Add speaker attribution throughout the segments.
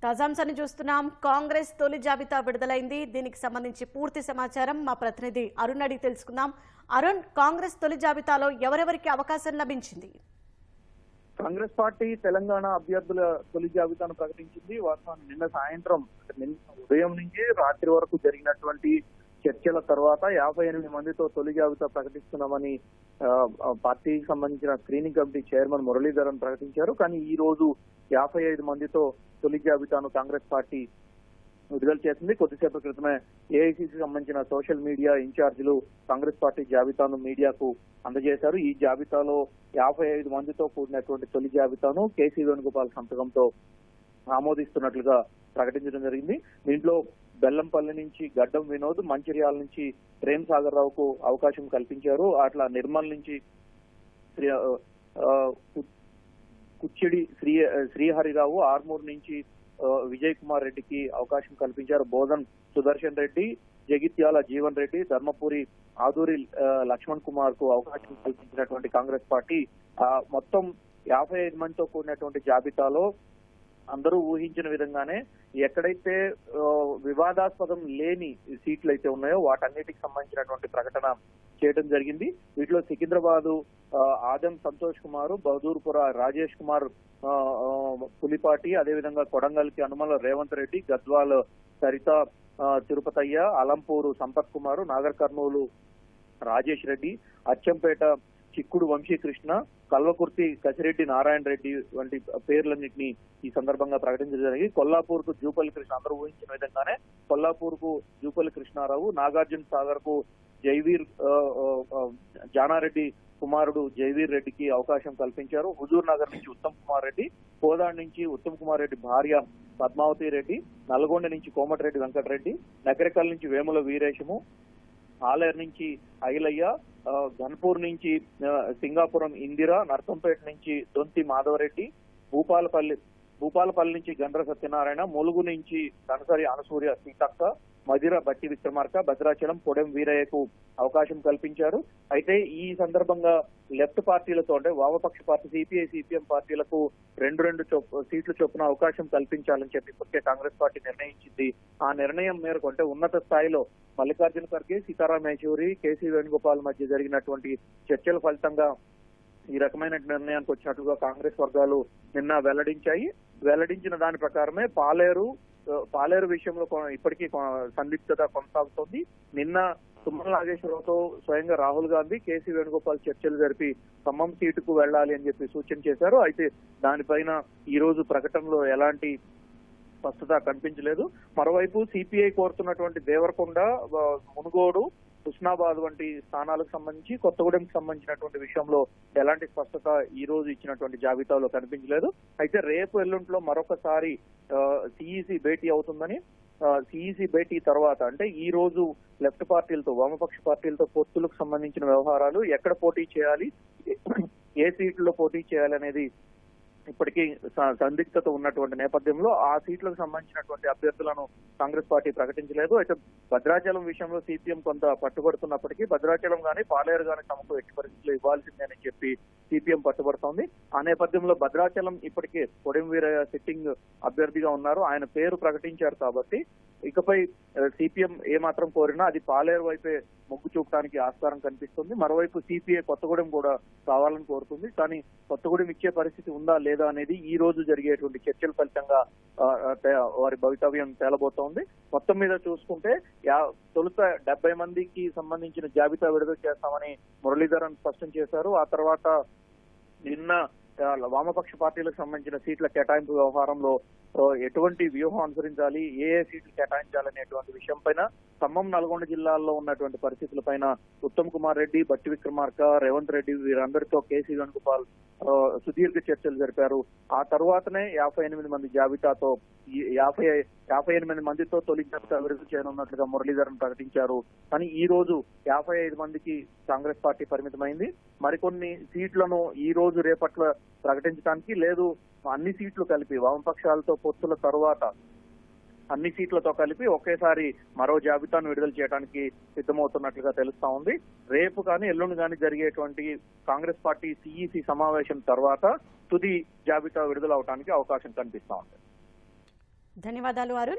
Speaker 1: తాజాంశాన్ని చూస్తున్నాం కాంగ్రెస్ తొలి జాబితా విడుదలైంది దీనికి సంబంధించి పూర్తి సమాచారం మా ప్రతినిధి అరుణ్ అడిగి తెలుసుకుందాం అరుణ్ కాంగ్రెస్ తొలి జాబితాలో ఎవరెవరికి అవకాశం లభించింది
Speaker 2: కాంగ్రెస్ పార్టీ తెలంగాణ అభ్యర్థుల తొలి జాబితాను ప్రకటించింది వాస్తవానికి నిన్న సాయంత్రం అంటే నిన్న ఉదయం నుంచి రాత్రి వరకు జరిగినటువంటి చర్చల తర్వాత యాభై ఎనిమిది మందితో తొలి జాబితా ప్రకటిస్తున్నామని ఆ, ఆ, పార్టీకి సంబంధించిన స్క్రీనింగ్ కమిటీ చైర్మన్ మురళీధరన్ ప్రకటించారు కానీ ఈ రోజు యాభై ఐదు మందితో తొలి జాబితాను కాంగ్రెస్ పార్టీ విడుదల చేసింది కొద్దిసేపటి క్రితమే ఏఐసిసి సంబంధించిన సోషల్ మీడియా ఇన్ఛార్జీలు కాంగ్రెస్ పార్టీ జాబితాను మీడియాకు అందజేశారు ఈ జాబితాలో యాభై ఐదు మందితో కూడినటువంటి తొలి జాబితాను కేసీ వేణుగోపాల్ సంతకంతో ఆమోదిస్తున్నట్లుగా ప్రకటించడం జరిగింది దీంట్లో బెల్లంపల్లి నుంచి గడ్డం వినోద్ మంచిర్యాల నుంచి ప్రేమ్ సాగర్ రావుకు అవకాశం కల్పించారు అట్లా నిర్మల్ నుంచి శ్రీ- ఆ, కు- కుచ్చిడి శ్రీ శ్రీహరిరావు ఆర్మూర్ నుంచి ఆ, విజయ్ కుమార్ రెడ్డికి అవకాశం కల్పించారు బోధన్ సుదర్శన్ రెడ్డి జగిత్యాల జీవన్ రెడ్డి ధర్మపురి ఆదూరి ఆ, లక్ష్మణ్ కుమార్ కు అవకాశం కల్పించినటువంటి కాంగ్రెస్ పార్టీ ఆ, మొత్తం యాభై ఐదు మందితో కూడినటువంటి జాబితాలో అందరూ ఊహించిన విధంగానే ఎక్కడైతే ఆ, వివాదాస్పదం లేని సీట్లు అయితే ఉన్నాయో వాటన్నిటికి సంబంధించినటువంటి ప్రకటన చేయడం జరిగింది వీటిలో సికింద్రాబాద్ ఆదం సంతోష్ కుమార్ బహదూర్పుర రాజేష్ కుమార్ ఆ, ఆ, పులిపాటి అదేవిధంగా కొడంగల్కి అనుమల రేవంత్ రెడ్డి గద్వాల్ సరిత ఆ, తిరుపతయ్య అలంపూరు సంపత్ కుమార్ నాగర్ కర్నూలు రాజేష్ రెడ్డి అచ్చంపేట చిక్కుడు వంశీకృష్ణ కల్వకుర్తి కసిరెడ్డి నారాయణ రెడ్డి వంటి పేర్లన్నింటినీ ఈ సందర్భంగా ప్రకటించడం జరిగింది కొల్లాపూర్ కు జూపల్లి కృష్ణ అందరూ ఊహించిన విధంగానే కొల్లాపూర్ కు జూపల్లి కృష్ణారావు నాగార్జున సాగర్ కు జైవీర్ ఆ, ఆ, ఆ, జానారెడ్డి కుమారుడు జైవీర్ రెడ్డికి అవకాశం కల్పించారు హుజూర్ నగర్ నుంచి ఉత్తమ్ కుమార్ రెడ్డి కోదాడ్ నుంచి ఉత్తమ్ కుమార్ రెడ్డి భార్య పద్మావతి రెడ్డి నల్గొండ నుంచి కోమటిరెడ్డి వెంకటరెడ్డి నగరికల్ నుంచి వేముల వీరేశము ఆలేరు నుంచి ఐలయ్య ఆ, ఘన్పూర్ నుంచి ఆ, సింగాపురం ఇందిరా నర్సంపేట నుంచి దొంతి మాధవరెడ్డి భూపాలపల్లి భూపాలపల్లి నుంచి గండ్ర సత్యనారాయణ ములుగు నుంచి దనసరి అనసూర్య సీతక్క మధిర బట్టి విక్రమార్క భద్రాచలం పొడెం వీరయ్యకు అవకాశం కల్పించారు అయితే ఈ సందర్భంగా లెఫ్ట్ పార్టీలతో అంటే వామపక్ష పార్టీ సిపిఐ సిపిఎం పార్టీలకు రెండు రెండు చొప్- సీట్లు చొప్పున అవకాశం కల్పించాలని చెప్పి ఇప్పటికే కాంగ్రెస్ పార్టీ నిర్ణయించింది ఆ నిర్ణయం మేరకు అంటే ఉన్నత స్థాయిలో మల్లికార్జున ఖర్గే సీతారాం యేచూరి కేసీ వేణుగోపాల్ మధ్య జరిగినటువంటి చర్చల ఫలితంగా ఈ రకమైన నిర్ణయానికి వచ్చినట్లుగా కాంగ్రెస్ వర్గాలు నిన్న వెల్లడించాయి వెల్లడించిన దాని ప్రకారమే పాలేరు ఆ, పాలేరు విషయంలో కొ- ఇప్పటికీ కొ- సందిగ్ధత కొనసాగుతోంది నిన్న తుమ్మల నాగేశ్వరరావుతో స్వయంగా రాహుల్ గాంధీ కేసీ వేణుగోపాల్ చర్చలు జరిపి ఖమ్మం సీటుకు వెళ్ళాలి అని చెప్పి సూచన చేశారు అయితే దానిపైన ఈ రోజు ప్రకటనలో ఎలాంటి స్పష్టత కనిపించలేదు మరోవైపు సిపిఐ కోరుతున్నటువంటి దేవరకొండ ఆ, మునుగోడు హుస్నాబాద్ వంటి స్థానాలకు సంబంధించి కొత్తగూడెంకి సంబంధించినటువంటి విషయంలో ఎలాంటి స్పష్టత ఈ రోజు ఇచ్చినటువంటి జాబితాలో కనిపించలేదు అయితే రేపు ఎల్లుంట్లో మరొకసారి సిఈసి భేటీ అవుతుందని సిఈసి భేటీ తర్వాత అంటే ఈ రోజు లెఫ్ట్ పార్టీలతో వామపక్ష పార్టీలతో పొత్తులకు సంబంధించిన వ్యవహారాలు ఎక్కడ పోటీ చేయాలి ఏ సీట్లలో పోటీ చేయాలి అనేది ఇప్పటికీ స- సందిగ్ధత ఉన్నటువంటి నేపథ్యంలో ఆ సీట్లకు సంబంధించినటువంటి అభ్యర్థులను కాంగ్రెస్ పార్టీ ప్రకటించలేదు అయితే భద్రాచలం విషయంలో సిపిఎం కొంత పట్టుబడుతున్నప్పటికీ భద్రాచలం గాని పాలేరు గాని తమకు ఎట్టి పరిస్థితుల్లో ఇవ్వాల్సిందే అని చెప్పి సిపిఎం పట్టుబడుతోంది ఆ నేపథ్యంలో భద్రాచలం ఇప్పటికే కొడెం వీరయ్య సిట్టింగ్ అభ్యర్థిగా ఉన్నారు ఆయన పేరు ప్రకటించారు కాబట్టి ఇకపై సిపిఎం ఏ మాత్రం కోరినా అది పాలేరు వైపే మొగ్గు చూపడానికి ఆస్కారం కనిపిస్తుంది మరోవైపు సిపిఐ కొత్తగూడెం కూడా కావాలని కోరుతుంది కానీ కొత్తగూడెం ఇచ్చే పరిస్థితి ఉందా లేదా అనేది ఈ రోజు జరిగేటువంటి చర్చల ఫలితంగా ఆ, ఆ, తే- వారి భవితవ్యం తేలబోతోంది మొత్తం మీద చూసుకుంటే యా- తొలుత డెబ్బై మందికి సంబంధించిన జాబితా విడుదల చేస్తామని మురళీధరన్ స్పష్టం చేశారు ఆ తర్వాత నిన్న ఆ, వామపక్ష పార్టీలకు సంబంధించిన సీట్ల కేటాయింపు వ్యవహారంలో ఆ, ఎటువంటి వ్యూహం అనుసరించాలి ఏ ఏ సీట్లు కేటాయించాలనేటువంటి విషయం పైన ఖమ్మం నల్గొండ జిల్లాల్లో ఉన్నటువంటి పరిస్థితుల పైన ఉత్తమ్ కుమార్ రెడ్డి బట్టి విక్రమార్క రేవంత్ రెడ్డి వీరందరితో కేసీ వేణుగోపాల్ ఆ, సుదీర్ఘ చర్చలు జరిపారు ఆ తర్వాతనే యాభై ఎనిమిది మంది జాబితాతో ఈ యాభై యాభై ఎనిమిది మందితో తొలి జాబితా విడుదల చేయనున్నట్లుగా మురళీధరన్ ప్రకటించారు కానీ ఈ రోజు యాభై ఐదు మందికి కాంగ్రెస్ పార్టీ పరిమితమైంది మరికొన్ని సీట్లను ఈ రోజు రేపట్ల ప్రకటించడానికి లేదు అన్ని సీట్లు కలిపి వామపక్షాలతో పొత్తుల తరువాత అన్ని సీట్లతో కలిపి ఒకేసారి మరో జాబితాను విడుదల చేయడానికి సిద్ధమవుతున్నట్లుగా తెలుస్తా ఉంది రేపు కానీ ఎల్లుండి కానీ జరిగేటువంటి కాంగ్రెస్ పార్టీ సిఈసి సమావేశం తర్వాత తుది జాబితా విడుదల అవడానికి అవకాశం కనిపిస్తా ఉంది
Speaker 1: ధన్యవాదాలు అరుణ్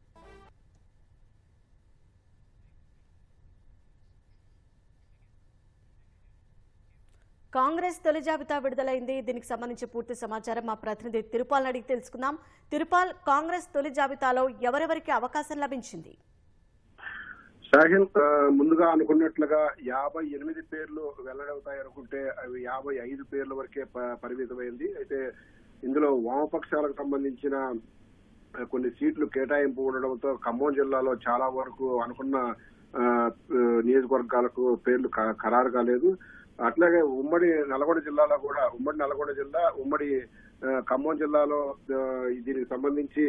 Speaker 1: కాంగ్రెస్ తొలి జాబితా విడుదలైంది దీనికి సంబంధించి పూర్తి సమాచారం మా ప్రతినిధి తిరుపాల్ అడిగి తెలుసుకుందాం తిరుపాల్ కాంగ్రెస్ తొలి జాబితాలో ఎవరెవరికి అవకాశం లభించింది
Speaker 3: షాహిల్ ఆ, ముందుగా అనుకున్నట్లుగా యాభై ఎనిమిది పేర్లు వెల్లడవుతాయి అనుకుంటే అవి యాభై ఐదు పేర్ల వరకే ప- పరిమితమైంది అయితే ఇందులో వామపక్షాలకు సంబంధించిన ఆ, కొన్ని సీట్లు కేటాయింపు ఉండడంతో ఖమ్మం జిల్లాలో చాలా వరకు అనుకున్న ఆ, ఆ, నియోజకవర్గాలకు పేర్లు క- ఖరారు కాలేదు అట్లాగే ఉమ్మడి నల్గొండ జిల్లాలో కూడా ఉమ్మడి నల్గొండ జిల్లా ఉమ్మడి ఆ, ఖమ్మం జిల్లాలో ఆ, దీనికి సంబంధించి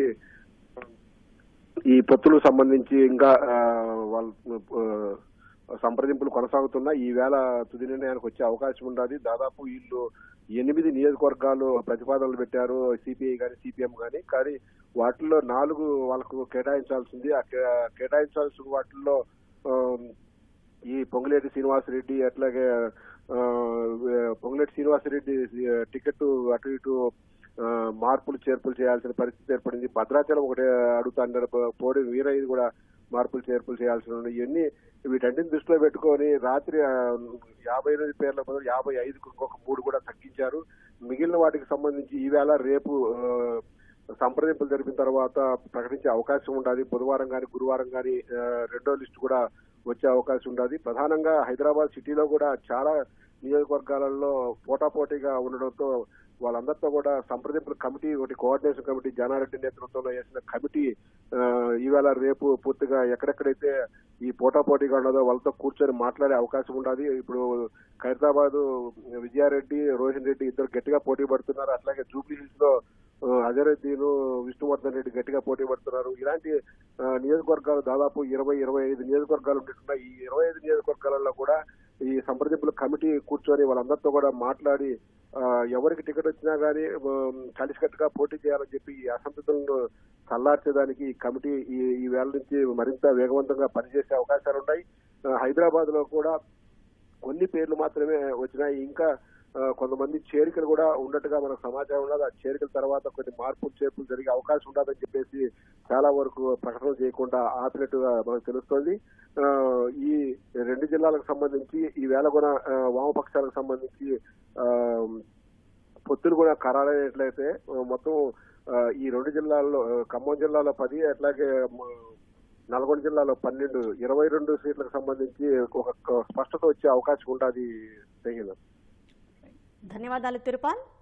Speaker 3: ఈ పొత్తులకు సంబంధించి ఇంకా ఆ, వాళ్ళ ఆ, సంప్రదింపులు కొనసాగుతున్నా ఈ వేళ తుది నిర్ణయానికి వచ్చే అవకాశం ఉన్నది దాదాపు వీళ్ళు ఎనిమిది నియోజకవర్గాలు ప్రతిపాదనలు పెట్టారు సిపిఐ కానీ సిపిఎం కానీ కానీ వాటిల్లో నాలుగు వాళ్ళకు కేటాయించాల్సింది ఆ కే- కేటాయించాల్సిన వాటిల్లో ఆ, ఈ పొంగులేటి శ్రీనివాసరెడ్డి అట్లాగే ఆ, పొంగులేటి శ్రీనివాసరెడ్డి టికెట్ అటు ఇటు ఆ, మార్పులు చేర్పులు చేయాల్సిన పరిస్థితి ఏర్పడింది భద్రాచలం ఒకటే అడుగుతాంటారు పోడి వీరయ్య కూడా మార్పులు చేర్పులు చేయాల్సి ఉన్నాయి ఇవన్నీ వీటన్నిటిని దృష్టిలో పెట్టుకొని రాత్రి ఆ, యాభై ఎనిమిది పేర్ల బదులు యాభై ఐదుకు ఇంకొక మూడు కూడా తగ్గించారు మిగిలిన వాటికి సంబంధించి ఈవేళ రేపు ఆ, సంప్రదింపులు జరిపిన తర్వాత ప్రకటించే అవకాశం ఉండాలి బుధవారం కానీ గురువారం కానీ ఆ, రెండో లిస్టు కూడా వచ్చే అవకాశం ఉండాలి ప్రధానంగా హైదరాబాద్ సిటీలో కూడా చాలా నియోజకవర్గాలలో పోటాపోటీగా ఉండడంతో వాళ్ళందరితో కూడా సంప్రదింపుల కమిటీ ఒకటి కోఆర్డినేషన్ కమిటీ జానారెడ్డి నేతృత్వంలో వేసిన కమిటీ ఆ, ఈవేళ రేపు పూర్తిగా ఎక్కడెక్కడైతే ఈ పోటాపోటీగా ఉన్నదో వాళ్ళతో కూర్చొని మాట్లాడే అవకాశం ఉండాలి ఇప్పుడు ఖైరతాబాద్ విజయారెడ్డి రోహిన్ రెడ్డి ఇద్దరు గట్టిగా పోటీ పడుతున్నారు అట్లాగే జూబ్లీ హిల్స్ లో ఆ, అజరుద్దీన్ విష్ణువర్ధన్ రెడ్డి గట్టిగా పోటీ పడుతున్నారు ఇలాంటి ఆ, నియోజకవర్గాలు దాదాపు ఇరవై ఇరవై ఐదు నియోజకవర్గాలు ఉంటున్నాయి ఈ ఇరవై ఐదు నియోజకవర్గాలలో కూడా ఈ సంప్రదింపుల కమిటీ కూర్చొని వాళ్ళందరితో కూడా మాట్లాడి ఆ, ఎవరికి టికెట్ వచ్చినా గానీ ఆ, కలిసికట్టుగా పోటీ చేయాలని చెప్పి ఈ అసంతృప్తులను చల్లార్చేదానికి ఈ కమిటీ ఈ ఈ వేళ నుంచి మరింత వేగవంతంగా పనిచేసే అవకాశాలు ఉన్నాయి ఆ, హైదరాబాద్ లో కూడా కొన్ని పేర్లు మాత్రమే వచ్చినాయి ఇంకా ఆ, కొంతమంది చేరికలు కూడా ఉన్నట్టుగా మనకు సమాచారం ఉన్నది ఆ చేరికల తర్వాత కొన్ని మార్పులు చేర్పులు జరిగే అవకాశం ఉండదని చెప్పేసి చాలా వరకు ప్రకటన చేయకుండా ఆపినట్టుగా మనకు తెలుస్తోంది ఆ, ఈ రెండు జిల్లాలకు సంబంధించి ఈ వేళ కూడా ఆ, వామపక్షాలకు సంబంధించి ఆ, పొత్తులు కూడా ఖరారైనట్లయితే ఆ, మొత్తం ఆ, ఈ రెండు జిల్లాల్లో ఆ, ఖమ్మం జిల్లాలో పది అట్లాగే మ- నల్గొండ జిల్లాలో పన్నెండు ఇరవై రెండు సీట్లకు సంబంధించి ఒక ఒక స్పష్టత వచ్చే అవకాశం ఉంటుంది తగిన
Speaker 1: ధన్యవాదాలు తిరుపాల్